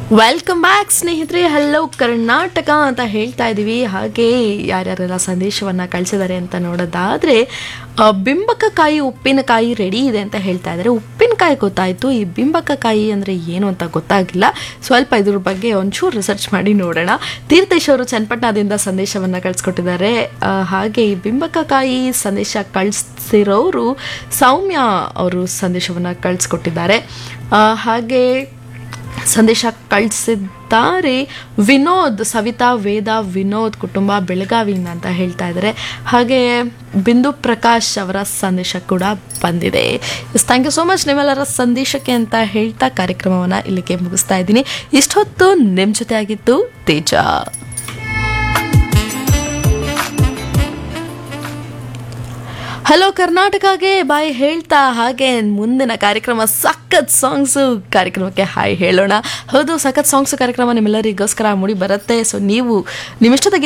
welcome back ಸ್ನೇಹಿತರೆ hello Karnataka ಅಂತ ಹೇಳ್ತಾ ಇದ್ದೀವಿ ಹಾಗೆ ಯಾರ್ಯಾರೆಲ್ಲ ಸಂದೇಶವನ್ನು ಕಳಿಸಿದ್ದಾರೆ ಅಂತ ನೋಡೋದಾದರೆ ಆ, ಬಿಂಬಕಕಾಯಿ ಉಪ್ಪಿನಕಾಯಿ ರೆಡಿ ಇದೆ ಅಂತ ಹೇಳ್ತಾ ಇದ್ದಾರೆ ಉಪ್ಪಿನಕಾಯಿ ಗೊತ್ತಾಯಿತು ಈ ಬಿಂಬಕಕಾಯಿ ಅಂದರೆ ಏನು ಅಂತ ಗೊತ್ತಾಗಿಲ್ಲ ಸ್ವಲ್ಪ ಇದ್ರ ಬಗ್ಗೆ ಒಂಚೂರು ರಿಸರ್ಚ್ ಮಾಡಿ ನೋಡೋಣ ತೀರ್ಥೇಶ್ ಅವರು ಚನ್ನಪಟ್ಟಣದಿಂದ ಸಂದೇಶವನ್ನು ಕಳಿಸ್ಕೊಟ್ಟಿದ್ದಾರೆ ಆ, ಹಾಗೆ ಈ ಬಿಂಬಕಕಾಯಿ ಸಂದೇಶ ಕಳಿಸಿರೋರು ಸೌಮ್ಯ ಅವರು ಸಂದೇಶವನ್ನು ಕಳಿಸ್ಕೊಟ್ಟಿದ್ದಾರೆ ಆ, ಹಾಗೆ ಸಂದೇಶ ಕಳಿಸಿದ್ದಾರೆ ವಿನೋದ್ ಸವಿತಾ ವೇದ ವಿನೋದ್ ಕುಟುಂಬ ಬೆಳಗಾವಿಯಿಂದ ಅಂತ ಹೇಳ್ತಾ ಇದ್ದಾರೆ ಹಾಗೆ ಬಿಂದು ಪ್ರಕಾಶ್ ಅವರ ಸಂದೇಶ ಕೂಡ ಬಂದಿದೆ yes thank you so much ನಿಮ್ಮೆಲ್ಲರ ಸಂದೇಶಕ್ಕೆ ಅಂತ ಹೇಳ್ತಾ ಕಾರ್ಯಕ್ರಮವನ್ನು ಇಲ್ಲಿಗೆ ಮುಗಿಸ್ತಾ ಇದ್ದೀನಿ ಇಷ್ಟೊತ್ತು ನಿಮ್ಮ ಜೊತೆ ಆಗಿತ್ತು ತೇಜ ಹಲೋ ಕರ್ನಾಟಕಗೆ ಬಾಯ್ ಹೇಳ್ತಾ ಹಾಗೆ ಮುಂದಿನ ಕಾರ್ಯಕ್ರಮ ಸಖತ್ ಸಾಂಗ್ಸು ಕಾರ್ಯಕ್ರಮಕ್ಕೆ ಹಾಯ್ ಹೇಳೋಣ ಹೌದು ಸಖತ್ ಸಾಂಗ್ಸ್ ಕಾರ್ಯಕ್ರಮ ನಿಮ್ಮೆಲ್ಲರಿಗೋಸ್ಕರ ಮೂಡಿ ಬರುತ್ತೆ ಸೊ ನೀವು ನಿಮ್ಮಿಷ್ಟದ